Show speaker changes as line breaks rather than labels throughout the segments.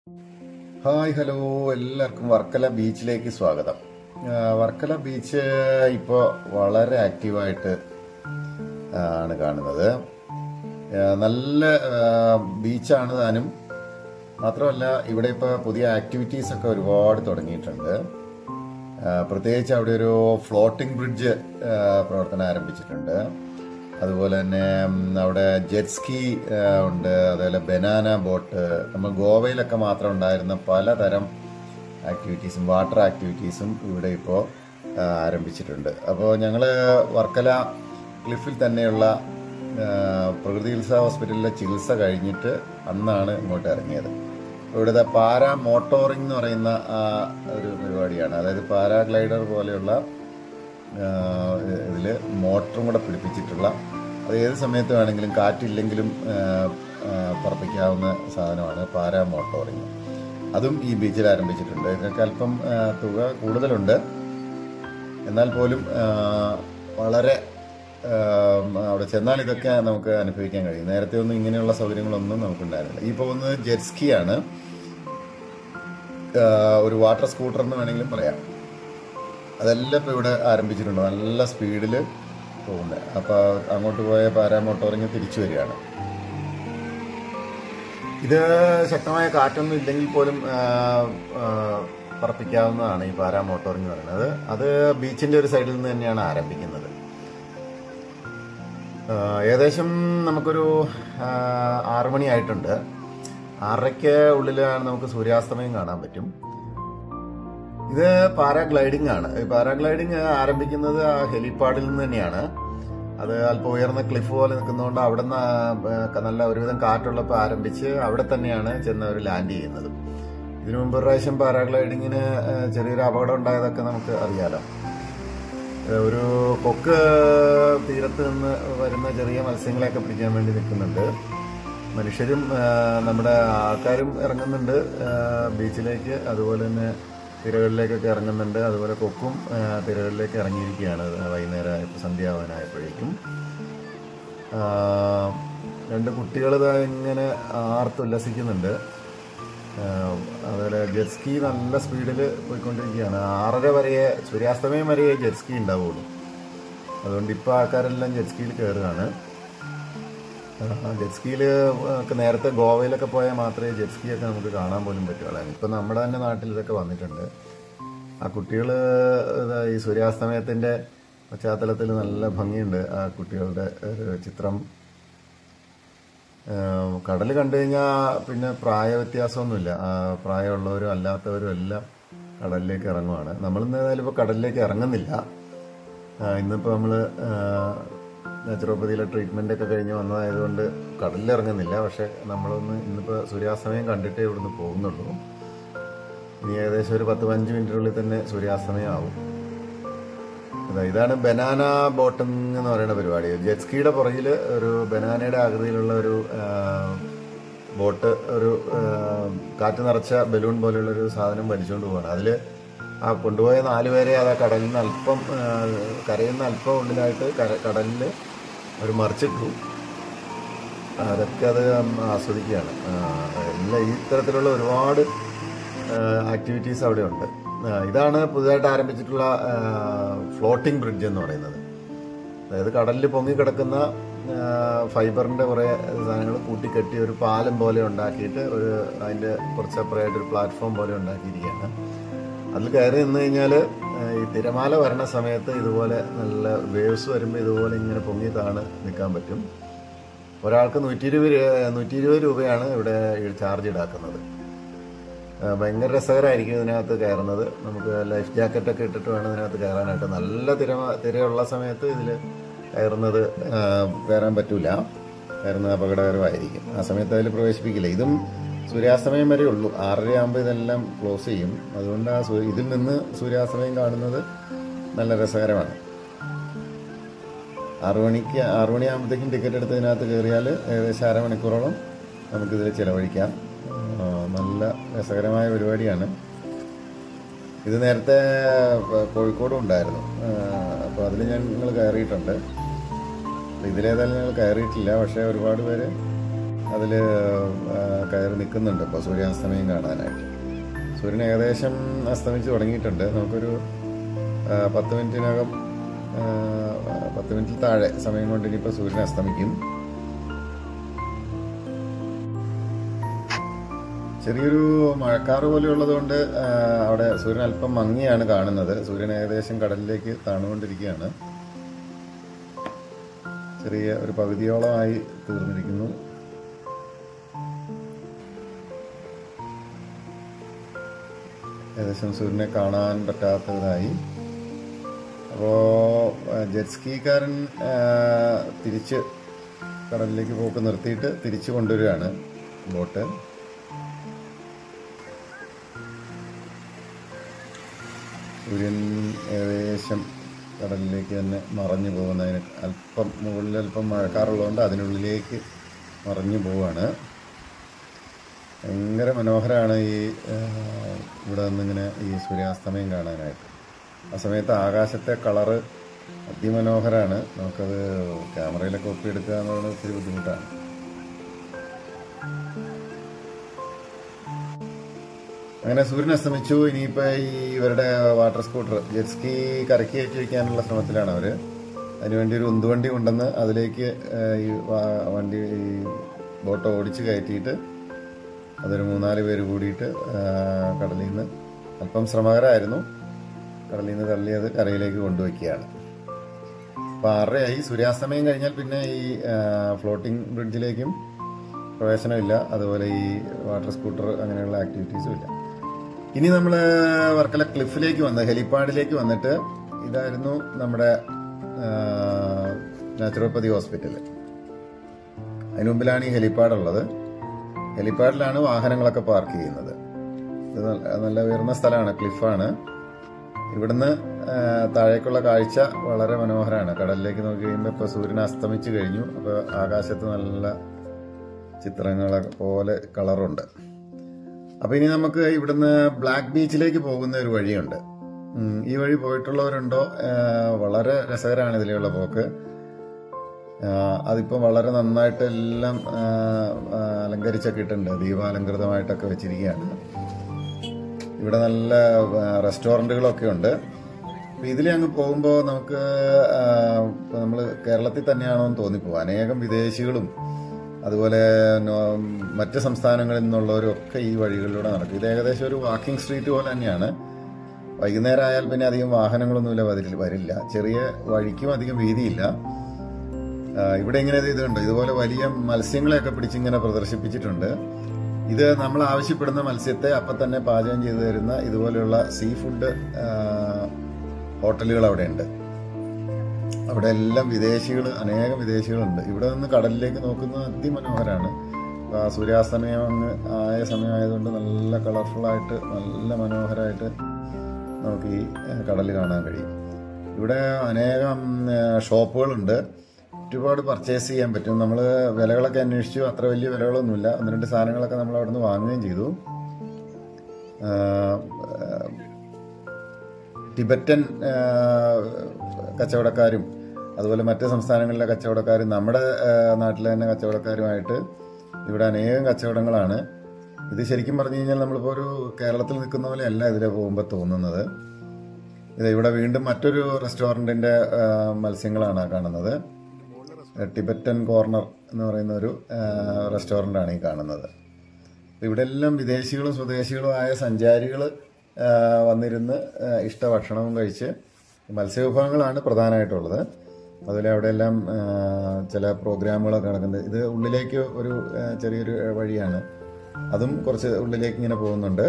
hi hello എല്ലാവർക്കും വർക്കല ബീച്ചിലേക്ക് സ്വാഗതം ആ, വർക്കല ബീച്ച് ഇപ്പോൾ വളരെ ആക്റ്റീവായിട്ട് ആ, ആണ് കാണുന്നത് ആ, നല്ല ആ, ബീച്ചാണ് താനും മാത്രമല്ല ഇവിടെ ഇപ്പോൾ പുതിയ ആക്ടിവിറ്റീസ് ഒക്കെ ഒരുപാട് തുടങ്ങിയിട്ടുണ്ട് ആ, പ്രത്യേകിച്ച് അവിടെ ഒരു ഫ്ലോട്ടിംഗ് ബ്രിഡ്ജ് ആ, പ്രവർത്തനം ആരംഭിച്ചിട്ടുണ്ട് അതുപോലെ തന്നെ ഉം, അവിടെ ജെറ്റ് സ്കി ആ, ഉണ്ട് അതുപോലെ ബനാന ബോട്ട് നമ്മൾ ഗോവയിലൊക്കെ മാത്രം ഉണ്ടായിരുന്ന പലതരം ആക്ടിവിറ്റീസും വാട്ടർ ആക്ടിവിറ്റീസും ഇവിടെ ഇപ്പോൾ ആരംഭിച്ചിട്ടുണ്ട് അപ്പോൾ ഞങ്ങൾ വർക്കല ക്ലിഫിൽ തന്നെയുള്ള ആ, പ്രകൃതി ഉത്സവ ഹോസ്പിറ്റലിലെ ചികിത്സ കഴിഞ്ഞിട്ട് അന്നാണ് ഇങ്ങോട്ട് ഇറങ്ങിയത് ഇവിടുത്തെ പാരാ മോട്ടോറിംഗ് എന്ന് പറയുന്ന ആ, ഒരു പരിപാടിയാണ് അതായത് പാരാഗ്ലൈഡർ പോലെയുള്ള ഇതിൽ മോട്ടറും കൂടെ പിടിപ്പിച്ചിട്ടുള്ള അത് ഏത് സമയത്ത് വേണമെങ്കിലും കാറ്റില്ലെങ്കിലും ആ, ആ, പറപ്പിക്കാവുന്ന സാധനമാണ് പാരാ മോട്ടോറിങ് അതും ഈ ബീച്ചിൽ ആരംഭിച്ചിട്ടുണ്ട് ഇതിനൊക്കെ അല്പം ആ, തുക കൂടുതലുണ്ട് എന്നാൽ പോലും ആ, വളരെ ആ, അവിടെ ചെന്നാൽ ഇതൊക്കെ നമുക്ക് അനുഭവിക്കാൻ കഴിയും നേരത്തെ ഒന്നും ഇങ്ങനെയുള്ള സൗകര്യങ്ങളൊന്നും നമുക്കുണ്ടായിരുന്നില്ല ഈ പോകുന്നത് ജെറ്റ് സ്കിയാണ് ആ, ഒരു വാട്ടർ സ്കൂട്ടർ എന്ന് വേണമെങ്കിലും പറയാം അതെല്ലാം ഇപ്പോൾ ഇവിടെ ആരംഭിച്ചിട്ടുണ്ട് നല്ല സ്പീഡിൽ പോകുന്നത് അപ്പോൾ അങ്ങോട്ട് പോയ പാരാമോട്ടോറിങ് തിരിച്ചു വരികയാണ് ഇത് ശക്തമായ കാറ്റൊന്നും ഇല്ലെങ്കിൽ പോലും ആ, ആ, പറപ്പിക്കാവുന്നതാണ് ഈ പാരാമോട്ടോറിങ് എന്ന് പറയുന്നത് അത് ബീച്ചിന്റെ ഒരു സൈഡിൽ നിന്ന് തന്നെയാണ് ആരംഭിക്കുന്നത് ആ, ഏകദേശം നമുക്കൊരു ആ, ആറ് മണി ആയിട്ടുണ്ട് ആറരയ്ക്ക് ഉള്ളിലാണ് നമുക്ക് സൂര്യാസ്തമയം കാണാൻ പറ്റും ഇത് പാരാഗ്ലൈഡിംഗ് ആണ് ഈ പാരാഗ്ലൈഡിംഗ് ആരംഭിക്കുന്നത് ആ ഹെലിപ്പാഡിൽ നിന്ന് തന്നെയാണ് അത് അല്പം ഉയർന്ന ക്ലിഫ് പോലെ നിൽക്കുന്നതുകൊണ്ട് അവിടെ നിന്ന് നല്ല ഒരുവിധം കാറ്റുള്ളപ്പോൾ ആരംഭിച്ച് അവിടെ തന്നെയാണ് ചെന്ന് അവർ ലാൻഡ് ചെയ്യുന്നത് ഇതിനു മുമ്പ് ഒരു പ്രാവശ്യം പാരാഗ്ലൈഡിങ്ങിന് ഏഹ്, ചെറിയൊരു അപകടം ഉണ്ടായതൊക്കെ നമുക്ക് അറിയാലോ ഏഹ്, ഒരു കൊക്ക് തീരത്ത് നിന്ന് വരുന്ന ചെറിയ മത്സ്യങ്ങളെയൊക്കെ പിടിക്കാൻ വേണ്ടി നിൽക്കുന്നുണ്ട് മനുഷ്യരും ഏഹ്, നമ്മുടെ ആൾക്കാരും ഇറങ്ങുന്നുണ്ട് ഏഹ്, ബീച്ചിലേക്ക് അതുപോലെ തന്നെ തിരകളിലേക്കൊക്കെ ഇറങ്ങുന്നുണ്ട് അതുപോലെ കൊക്കും ഏഹ്, തിരകളിലേക്ക് ഇറങ്ങിയിരിക്കുകയാണ് വൈകുന്നേരം ആയപ്പോൾ സന്ധ്യാവാനായപ്പോഴേക്കും ആഹ്, രണ്ട് കുട്ടികൾ ഇതാ ഇങ്ങനെ ആർത്തുല്ലസിക്കുന്നുണ്ട് ആഹ്, അതുപോലെ ജെറ്റ് സ്കി നല്ല സ്പീഡിൽ പോയിക്കൊണ്ടിരിക്കുകയാണ് ആറര വരെ സൂര്യാസ്തമയം വരെ ജെറ്റ് സ്കി ഉണ്ടാവുള്ളൂ അതുകൊണ്ട് ഇപ്പോൾ ആൾക്കാരെല്ലാം ജെറ്റ് സ്കിയിൽ കയറുകയാണ് ജെറ്റ് സ്കിയിൽ ഒക്കെ നേരത്തെ ഗോവയിലൊക്കെ പോയാൽ മാത്രമേ ജെറ്റ് സ്കി ഒക്കെ നമുക്ക് കാണാൻ പോലും പറ്റുള്ളൂ ഇപ്പം നമ്മുടെ തന്നെ നാട്ടിൽ ഇതൊക്കെ വന്നിട്ടുണ്ട് ആ കുട്ടികൾ ഈ സൂര്യാസ്തമയത്തിൻ്റെ പശ്ചാത്തലത്തിൽ നല്ല ഭംഗിയുണ്ട് ആ കുട്ടികളുടെ ഒരു ചിത്രം കടൽ കണ്ടു കഴിഞ്ഞാൽ പിന്നെ പ്രായ വ്യത്യാസമൊന്നുമില്ല ആ, പ്രായമുള്ളവരും അല്ലാത്തവരും എല്ലാം കടലിലേക്ക് ഇറങ്ങുവാണ് നമ്മളിന്ന് ഏതായാലും ഇപ്പോൾ കടലിലേക്ക് ഇറങ്ങുന്നില്ല ആ, ഇന്നിപ്പോൾ നമ്മൾ നാച്ചുറോപ്പതിയിലെ ട്രീറ്റ്മെൻ്റ് ഒക്കെ കഴിഞ്ഞ് വന്നതായതുകൊണ്ട് കടലിൽ ഇറങ്ങുന്നില്ല പക്ഷെ നമ്മളൊന്ന് ഇന്നിപ്പോൾ സൂര്യാസ്തമയം കണ്ടിട്ടേ ഇവിടുന്ന് പോകുന്നുള്ളൂ ഇനി ഏകദേശം ഒരു പത്ത് പതിനഞ്ച് മിനിറ്റിനുള്ളിൽ തന്നെ സൂര്യാസ്തമയം ആവും അതാ ഇതാണ് ബനാന ബോട്ടിംഗ് എന്ന് പറയുന്ന പരിപാടി ജെറ്റ് സ്കിയുടെ പുറകിൽ ഒരു ബനാനയുടെ ആകൃതിയിലുള്ള ഒരു ആ, ബോട്ട് ഒരു ആ, കാറ്റ് നിറച്ച ബലൂൺ പോലെയുള്ള ഒരു സാധനം വലിച്ചുകൊണ്ട് പോവാണ് അതിൽ ആ കൊണ്ടുപോയ നാല് പേരെ അത് ആ കടലിൽ നിന്ന് അല്പം ആ, കരയിൽ നിന്ന് അല്പം ഉള്ളിലായിട്ട് കര കടലിൽ ഒരു മറിച്ചിട്ടു അതൊക്കെ അത് ആസ്വദിക്കുകയാണ് ആ, എല്ലാ ഈ തരത്തിലുള്ള ഒരുപാട് ആക്ടിവിറ്റീസ് അവിടെ ഉണ്ട് ആ, ഇതാണ് പുതുതായിട്ട് ആരംഭിച്ചിട്ടുള്ള ഫ്ലോട്ടിംഗ് ബ്രിഡ്ജ് എന്ന് പറയുന്നത് അതായത് കടലിൽ പൊങ്ങിക്കിടക്കുന്ന ആ, ഫൈബറിന്റെ കുറേ സാധനങ്ങൾ കൂട്ടിക്കെട്ടി ഒരു പാലം പോലെ ഉണ്ടാക്കിയിട്ട് ഒരു അതിന്റെ കുറച്ച് അപ്പുറമായിട്ട് ഒരു പ്ലാറ്റ്ഫോം പോലെ ഉണ്ടാക്കിയിരിക്കുകയാണ് അതിൽ കയറി നിന്ന് കഴിഞ്ഞാൽ ഈ തിരമാല വരണ സമയത്ത് ഇതുപോലെ നല്ല വേവ്സ് വരുമ്പോൾ ഇതുപോലെ ഇങ്ങനെ പൊങ്ങി താണ് നിൽക്കാൻ പറ്റും ഒരാൾക്ക് നൂറ്റി ഇരുപത് നൂറ്റി ഇരുപത് രൂപയാണ് ഇവിടെ ചാർജ് ഈടാക്കുന്നത് ആ, ഭയങ്കര രസകരമായിരിക്കും ഇതിനകത്ത് കയറുന്നത് നമുക്ക് ലൈഫ് ജാക്കറ്റൊക്കെ ഇട്ടിട്ട് വേണം ഇതിനകത്ത് കയറാനായിട്ട് നല്ല തിര തിരയുള്ള സമയത്ത് ഇതിൽ കയറുന്നത് ആ, കയറാൻ പറ്റൂല കയറുന്നത് അപകടകരമായിരിക്കും ആ സമയത്ത് അതിൽ പ്രവേശിപ്പിക്കില്ല ഇതും സൂര്യാസ്തമയം വരെ ഉള്ളൂ ആറര ആകുമ്പോൾ ഇതെല്ലാം ക്ലോസ് ചെയ്യും അതുകൊണ്ട് ആ സൂ- ഇതിൽ നിന്ന് സൂര്യാസ്തമയം കാണുന്നത് നല്ല രസകരമാണ് ആറു മണിക്ക് ആറു മണിയാകുമ്പോഴത്തേക്കും ടിക്കറ്റ് എടുത്ത് ഇതിനകത്ത് കയറിയാൽ ഏകദേശം അരമണിക്കൂറോളം നമുക്കിതിൽ ചിലവഴിക്കാം ആ, നല്ല രസകരമായ പരിപാടിയാണ് ഇത് നേരത്തെ പ- കോഴിക്കോടും ഉണ്ടായിരുന്നു അപ്പോൾ അതിൽ ഞങ്ങൾ കയറിയിട്ടുണ്ട് ഇതിലേതായാലും ഞങ്ങൾ കയറിയിട്ടില്ല പക്ഷേ ഒരുപാട് പേര് അതിൽ കയറി നിൽക്കുന്നുണ്ട് ഇപ്പോൾ സൂര്യാസ്തമയം കാണാനായിട്ട് സൂര്യൻ ഏകദേശം അസ്തമിച്ച് തുടങ്ങിയിട്ടുണ്ട് നമുക്കൊരു ആ, പത്ത് മിനിറ്റിനകം ആ, പത്ത് മിനിറ്റിൽ താഴെ സമയം കൊണ്ട് ഇനിയിപ്പോൾ സൂര്യൻ അസ്തമിക്കും ചെറിയൊരു മഴക്കാറ് പോലെയുള്ളത് കൊണ്ട് ആ, അവിടെ സൂര്യൻ അല്പം മങ്ങിയാണ് കാണുന്നത് സൂര്യൻ ഏകദേശം കടലിലേക്ക് താണുകൊണ്ടിരിക്കുകയാണ് ചെറിയ ഒരു പകുതിയോളമായി തീർന്നിരിക്കുന്നു ഏകദേശം സൂര്യനെ കാണാൻ പറ്റാത്തതായി അപ്പോൾ ജെറ്റ് സ്കീക്കാരൻ ആ, തിരിച്ച് കടലിലേക്ക് പോക്ക് നിർത്തിയിട്ട് തിരിച്ചു കൊണ്ടുവരികയാണ് ബോട്ട് സൂര്യൻ ഏകദേശം കടലിലേക്ക് തന്നെ മറഞ്ഞു പോകുന്നതിന് അല്പം മുകളിൽ അല്പം മഴക്കാറുള്ളതുകൊണ്ട് അതിനുള്ളിലേക്ക് മറഞ്ഞു പോവാണ് ഭയങ്കര മനോഹരമാണ് ഈ ആ, ഇവിടെ നിന്നിങ്ങനെ ഈ സൂര്യാസ്തമയം കാണാനായിട്ട് ആ സമയത്ത് ആകാശത്തെ കളറ് അതിമനോഹരമാണ് നമുക്കത് ക്യാമറയിലൊക്കെ ഒപ്പിയെടുക്കുക എന്ന് പറയുന്നത് ഒത്തിരി ബുദ്ധിമുട്ടാണ് അങ്ങനെ സൂര്യൻ അസ്തമിച്ചു ഇനിയിപ്പോൾ ഈ ഇവരുടെ വാട്ടർ സ്കൂട്ടർ ജെറ്റ് സ്കീ കരക്കി കയറ്റി വയ്ക്കാനുള്ള ശ്രമത്തിലാണ് അവർ അതിനുവേണ്ടി ഒരു ഉന്തുവണ്ടി കൊണ്ടുവന്ന് അതിലേക്ക് ഏഹ്, ഈ വാ- വണ്ടി ഈ ബോട്ട് ഓടിച്ച് കയറ്റിയിട്ട് അതൊരു മൂന്നാല് പേര് കൂടിയിട്ട് ഏഹ്, കടലിൽ നിന്ന് അല്പം ശ്രമകരമായിരുന്നു കടലിൽ നിന്ന് തള്ളിയത് കരയിലേക്ക് കൊണ്ടുവയ്ക്കുകയാണ് അപ്പോൾ ആറരയായി സൂര്യാസ്തമയം കഴിഞ്ഞാൽ പിന്നെ ഈ ഫ്ലോട്ടിംഗ് ബ്രിഡ്ജിലേക്കും പ്രവേശനമില്ല അതുപോലെ ഈ വാട്ടർ സ്കൂട്ടർ അങ്ങനെയുള്ള ആക്ടിവിറ്റീസും ഇല്ല ഇനി നമ്മൾ വർക്കല ക്ലിഫിലേക്ക് വന്ന് ഹെലിപ്പാഡിലേക്ക് വന്നിട്ട് ഇതായിരുന്നു നമ്മുടെ നാച്ചുറോപ്പതി ഹോസ്പിറ്റൽ അതിന് മുമ്പിലാണ് ഈ ഹെലിപ്പാഡ് ഉള്ളത് ഹെലിപ്പാഡിലാണ് വാഹനങ്ങളൊക്കെ പാർക്ക് ചെയ്യുന്നത് ഇത് നല്ല- നല്ല ഉയർന്ന സ്ഥലമാണ് ക്ലിഫാണ് ഇവിടുന്ന് ആ, താഴേക്കുള്ള കാഴ്ച വളരെ മനോഹരമാണ് കടലിലേക്ക് നോക്കി കഴിയുമ്പോൾ ഇപ്പോൾ സൂര്യൻ അസ്തമിച്ച് കഴിഞ്ഞു അപ്പോൾ ആകാശത്ത് നല്ല ചിത്രങ്ങളൊക്കെ പോലെ കളറുണ്ട് അപ്പോൾ ഇനി നമുക്ക് ഇവിടുന്ന് ബ്ലാക്ക് ബീച്ചിലേക്ക് പോകുന്ന ഒരു വഴിയുണ്ട് ഉം, ഈ വഴി പോയിട്ടുള്ളവരുണ്ടോ ആ, വളരെ രസകരമാണ് ഇതിലുള്ള പോക്ക് ആ, അതിപ്പോൾ വളരെ നന്നായിട്ട് എല്ലാം ആ, ആ, അലങ്കരിച്ചൊക്കെ ഇട്ടുണ്ട് ദീപാലങ്കൃതമായിട്ടൊക്കെ വെച്ചിരിക്കുകയാണ് ഇവിടെ നല്ല റെസ്റ്റോറൻറ്റുകളൊക്കെ ഉണ്ട് അപ്പോൾ ഇതിലെ അങ്ങ് പോകുമ്പോൾ നമുക്ക് നമ്മൾ കേരളത്തിൽ തന്നെയാണോ എന്ന് തോന്നിപ്പോകും അനേകം വിദേശികളും അതുപോലെ നോ- മറ്റ് സംസ്ഥാനങ്ങളിൽ നിന്നുള്ളവരും ഒക്കെ ഈ വഴികളിലൂടെ നടക്കും ഇത് ഏകദേശം ഒരു വാക്കിംഗ് സ്ട്രീറ്റ് പോലെ തന്നെയാണ് വൈകുന്നേരം ആയാൽ പിന്നെ അധികം വാഹനങ്ങളൊന്നുമില്ല വരില്ല വരില്ല ചെറിയ വഴിക്കും അധികം വീതിയില്ല ആ, ഇവിടെ ഇങ്ങനെ ഇത് ഇതുണ്ട് ഇതുപോലെ വലിയ മത്സ്യങ്ങളെയൊക്കെ പിടിച്ചിങ്ങനെ പ്രദർശിപ്പിച്ചിട്ടുണ്ട് ഇത് നമ്മൾ ആവശ്യപ്പെടുന്ന മത്സ്യത്തെ അപ്പം തന്നെ പാചകം ചെയ്തു തരുന്ന ഇതുപോലെയുള്ള സീ ഫുഡ് ആ, ഹോട്ടലുകൾ അവിടെ ഉണ്ട് അവിടെ എല്ലാം വിദേശികൾ അനേകം വിദേശികളുണ്ട് ഇവിടെ നിന്ന് കടലിലേക്ക് നോക്കുന്നത് അതിമനോഹരമാണ് ആ സൂര്യാസ്തമയം അങ്ങ് ആയ സമയമായതുകൊണ്ട് നല്ല കളർഫുള്ളായിട്ട് നല്ല മനോഹരമായിട്ട് നമുക്ക് ഈ കടൽ കാണാൻ കഴിയും ഇവിടെ അനേകം ആ, ഷോപ്പുകളുണ്ട് ഒരുപാട് പർച്ചേസ് ചെയ്യാൻ പറ്റും നമ്മൾ വിലകളൊക്കെ അന്വേഷിച്ചു അത്ര വലിയ വിലകളൊന്നുമില്ല ഒന്ന് രണ്ട് സാധനങ്ങളൊക്കെ നമ്മൾ അവിടെ നിന്ന് വാങ്ങുകയും ചെയ്തു ആ, ആ, ടിബറ്റൻ ആ, കച്ചവടക്കാരും അതുപോലെ മറ്റ് സംസ്ഥാനങ്ങളിലെ കച്ചവടക്കാരും നമ്മുടെ ആ, നാട്ടിലെ തന്നെ കച്ചവടക്കാരുമായിട്ട് ഇവിടെ അനേകം കച്ചവടങ്ങളാണ് ഇത് ശരിക്കും പറഞ്ഞു കഴിഞ്ഞാൽ നമ്മളിപ്പോൾ ഒരു കേരളത്തിൽ നിൽക്കുന്ന പോലെ അല്ല ഇതിലെ പോകുമ്പോൾ തോന്നുന്നത് ഇത് ഇവിടെ വീണ്ടും മറ്റൊരു റെസ്റ്റോറൻറ്റിൻ്റെ മത്സ്യങ്ങളാണ് കാണുന്നത് ടിബറ്റൻ കോർണർ എന്ന് പറയുന്ന ഒരു റെസ്റ്റോറൻ്റാണ് ഈ കാണുന്നത് അപ്പോൾ ഇവിടെ എല്ലാം വിദേശികളും സ്വദേശികളും ആയ സഞ്ചാരികൾ വന്നിരുന്ന് ആ, ഇഷ്ട ഭക്ഷണവും കഴിച്ച് മത്സ്യവിഭവങ്ങളാണ് പ്രധാനമായിട്ടുള്ളത് അതുപോലെ അവിടെയെല്ലാം ആ, ചില പ്രോഗ്രാമുകളൊക്കെ നടക്കുന്നത് ഇത് ഉള്ളിലേക്ക് ഒരു ആ, ചെറിയൊരു വഴിയാണ് അതും കുറച്ച് ഉള്ളിലേക്ക് ഇങ്ങനെ പോകുന്നുണ്ട്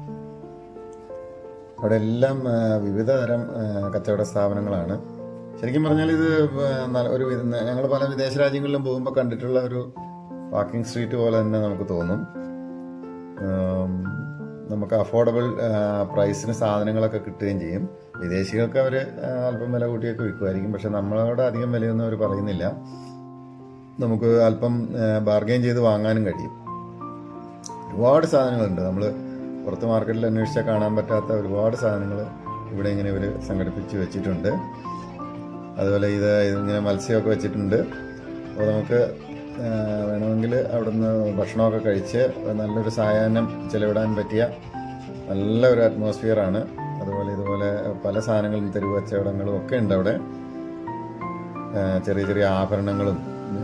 അവിടെ എല്ലാം ആ, വിവിധ തരം ആ, കച്ചവട സ്ഥാപനങ്ങളാണ് ശരിക്കും പറഞ്ഞാൽ ഇത് ആ, ന- ഒരു ഞങ്ങൾ പല വിദേശ രാജ്യങ്ങളിലും പോകുമ്പോൾ കണ്ടിട്ടുള്ള ഒരു വാക്കിംഗ് സ്ട്രീറ്റ് പോലെ തന്നെ നമുക്ക് തോന്നും ആം, നമുക്ക് അഫോർഡബിൾ പ്രൈസിന് സാധനങ്ങളൊക്കെ കിട്ടുകയും ചെയ്യും വിദേശികൾക്ക് അവർ അല്പം വില കൂട്ടിയൊക്കെ വിൽക്കുമായിരിക്കും പക്ഷെ നമ്മളോട് അധികം വിലയൊന്നും അവർ പറയുന്നില്ല നമുക്ക് അല്പം ബാർഗെയിൻ ചെയ്ത് വാങ്ങാനും കഴിയും ഒരുപാട് സാധനങ്ങളുണ്ട് നമ്മൾ പുറത്ത് മാർക്കറ്റിൽ അന്വേഷിച്ചാൽ കാണാൻ പറ്റാത്ത ഒരുപാട് സാധനങ്ങൾ ഇവിടെ ഇങ്ങനെ ഇവർ സംഘടിപ്പിച്ച് വെച്ചിട്ടുണ്ട് അതുപോലെ ഇത് ഇങ്ങനെ മത്സ്യമൊക്കെ വെച്ചിട്ടുണ്ട് അപ്പോൾ നമുക്ക് ആ, വേണമെങ്കിൽ അവിടുന്ന് ഭക്ഷണമൊക്കെ കഴിച്ച് നല്ലൊരു സായാഹ്നം ചെലവിടാൻ പറ്റിയ നല്ല ഒരു അറ്റ്മോസ്ഫിയറാണ് അതുപോലെ ഇതുപോലെ പല സാധനങ്ങളും തെരുവ് കച്ചവടങ്ങളും ഒക്കെ ഉണ്ട് അവിടെ ആ, ചെറിയ ചെറിയ ആഭരണങ്ങളും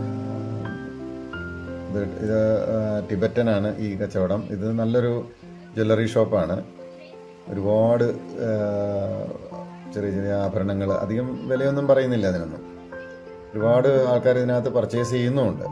ഇത് ഇത് ആ, ടിബറ്റനാണ് ഈ കച്ചവടം ഇത് നല്ലൊരു ജ്വല്ലറി ഷോപ്പാണ് ഒരുപാട് ആ, ചെറിയ ചെറിയ ആഭരണങ്ങൾ അധികം വിലയൊന്നും പറയുന്നില്ല അതിനൊന്നും ഒരുപാട് ആൾക്കാർ ഇതിനകത്ത് പർച്ചേസ് ചെയ്യുന്നുമുണ്ട്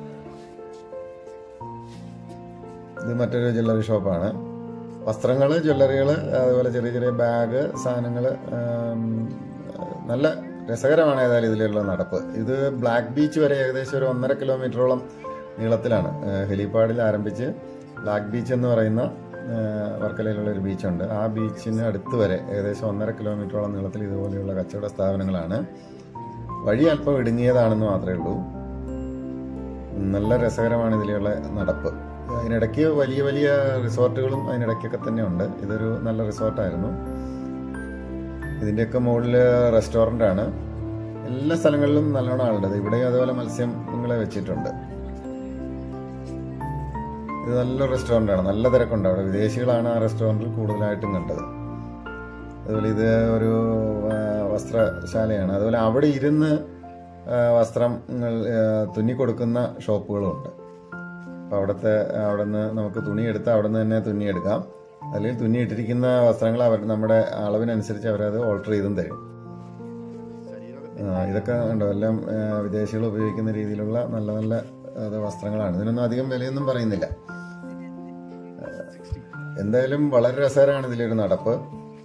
ഇത് മറ്റൊരു ജ്വല്ലറി ഷോപ്പാണ് വസ്ത്രങ്ങൾ ജ്വല്ലറികൾ അതുപോലെ ചെറിയ ചെറിയ ബാഗ് സാധനങ്ങൾ നല്ല രസകരമാണ് ഏതായാലും ഇതിലുള്ള നടപ്പ് ഇത് ബ്ലാക്ക് ബീച്ച് വരെ ഏകദേശം ഒരു ഒന്നര കിലോമീറ്ററോളം നീളത്തിലാണ് ഏഹ് ഹെലിപ്പാഡിൽ ആരംഭിച്ച് ബ്ലാക്ക് ബീച്ച് എന്ന് പറയുന്ന ഏഹ് വർക്കലയിലുള്ള ഒരു ബീച്ചുണ്ട് ആ ബീച്ചിന് അടുത്ത് വരെ ഏകദേശം ഒന്നര കിലോമീറ്ററോളം നീളത്തിൽ ഇതുപോലെയുള്ള കച്ചവട സ്ഥാപനങ്ങളാണ് വഴി അല്പം ഇടുങ്ങിയതാണെന്ന് മാത്രമേ ഉള്ളൂ നല്ല രസകരമാണ് ഇതിലുള്ള നടപ്പ് അതിനിടയ്ക്ക് വലിയ വലിയ റിസോർട്ടുകളും അതിനിടയ്ക്കൊക്കെ തന്നെ ഉണ്ട് ഇതൊരു നല്ല റിസോർട്ടായിരുന്നു ഇതിൻ്റെയൊക്കെ മുകളിൽ റെസ്റ്റോറൻ്റ് ആണ് എല്ലാ സ്ഥലങ്ങളിലും നല്ലോണം ആളുണ്ട് ഇവിടെയും അതുപോലെ മത്സ്യങ്ങളെ വെച്ചിട്ടുണ്ട് ഇത് നല്ലൊരു റെസ്റ്റോറൻ്റ് ആണ് നല്ല തിരക്കുണ്ട് അവിടെ വിദേശികളാണ് ആ റെസ്റ്റോറൻറ്റിൽ കൂടുതലായിട്ടും കണ്ടത് അതുപോലെ ഇത് ഒരു ആ, വസ്ത്രശാലയാണ് അതുപോലെ അവിടെ ഇരുന്ന് ആ, വസ്ത്രങ്ങൾ ആ, തുന്നിക്കൊടുക്കുന്ന ഷോപ്പുകളുമുണ്ട് അപ്പോൾ അവിടുത്തെ അവിടെ നിന്ന് നമുക്ക് തുണി എടുത്ത് അവിടെ നിന്ന് തന്നെ തുന്നിയെടുക്കാം അല്ലെങ്കിൽ തുന്നിയിട്ടിരിക്കുന്ന വസ്ത്രങ്ങൾ അവർ നമ്മുടെ അളവിനനുസരിച്ച് അവരത് ഓൾട്ടർ ചെയ്തും തരും ആ, ഇതൊക്കെ ഉണ്ടോ എല്ലാം ആ, വിദേശികൾ ഉപയോഗിക്കുന്ന രീതിയിലുള്ള നല്ല നല്ല അത് വസ്ത്രങ്ങളാണ് ഇതിനൊന്നും അധികം വിലയൊന്നും പറയുന്നില്ല ആ, എന്തായാലും വളരെ രസകരമാണ് ഇതിലൊരു നടപ്പ്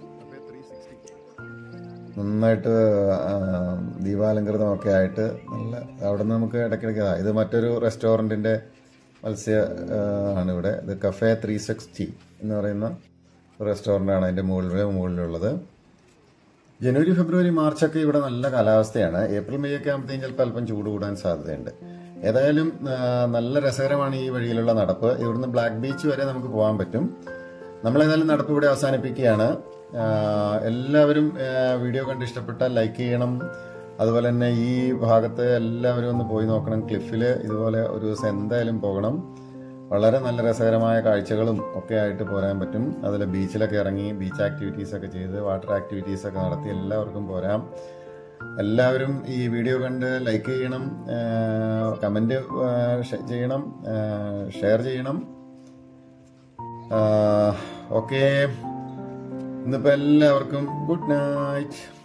നന്നായിട്ട് ആ, ദീപാലങ്കൃതമൊക്കെ ആയിട്ട് നല്ല അവിടെ നിന്ന് നമുക്ക് ഇടയ്ക്കിടയ്ക്ക് ആ, ഇത് മറ്റൊരു റെസ്റ്റോറൻറ്റിൻ്റെ മത്സ്യ ആ, ആണ് ഇവിടെ ഇത് കഫേ ത്രീ സിക്സ്റ്റി എന്ന് പറയുന്ന റെസ്റ്റോറൻ്റാണ് അതിൻ്റെ മുകളിൽ മുകളിലുള്ളത് ജനുവരി ഫെബ്രുവരി മാർച്ചൊക്കെ ഇവിടെ നല്ല കാലാവസ്ഥയാണ് ഏപ്രിൽ മെയ് ഒക്കെ ആകുമ്പോഴത്തേക്കും ചിലപ്പോൾ അല്പം ചൂട് കൂടാൻ സാധ്യതയുണ്ട് ഏതായാലും ആ, നല്ല രസകരമാണ് ഈ വഴിയിലുള്ള നടപ്പ് ഇവിടുന്ന് ബ്ലാക്ക് ബീച്ച് വരെ നമുക്ക് പോകാൻ പറ്റും നമ്മളേതായാലും നടപ്പ് ഇവിടെ അവസാനിപ്പിക്കുകയാണ് ആ, എല്ലാവരും ആ, വീഡിയോ കണ്ട് ഇഷ്ടപ്പെട്ടാൽ ലൈക്ക് ചെയ്യണം അതുപോലെ തന്നെ ഈ ഭാഗത്ത് എല്ലാവരും ഒന്ന് പോയി നോക്കണം ക്ലിഫിൽ ഇതുപോലെ ഒരു ദിവസം എന്തായാലും പോകണം വളരെ നല്ല രസകരമായ കാഴ്ചകളും ഒക്കെ ആയിട്ട് പോരാൻ പറ്റും അതിൽ ബീച്ചിലൊക്കെ ഇറങ്ങി ബീച്ച് ആക്ടിവിറ്റീസ് ഒക്കെ ചെയ്ത് വാട്ടർ ആക്ടിവിറ്റീസ് ഒക്കെ നടത്തി എല്ലാവർക്കും പോരാം എല്ലാവരും ഈ വീഡിയോ കണ്ട് ലൈക്ക് ചെയ്യണം കമൻറ്റ് ചെയ്യണം ഷെയർ ചെയ്യണം ഓക്കെ ഇന്നിപ്പോൾ എല്ലാവർക്കും ഗുഡ് നൈറ്റ്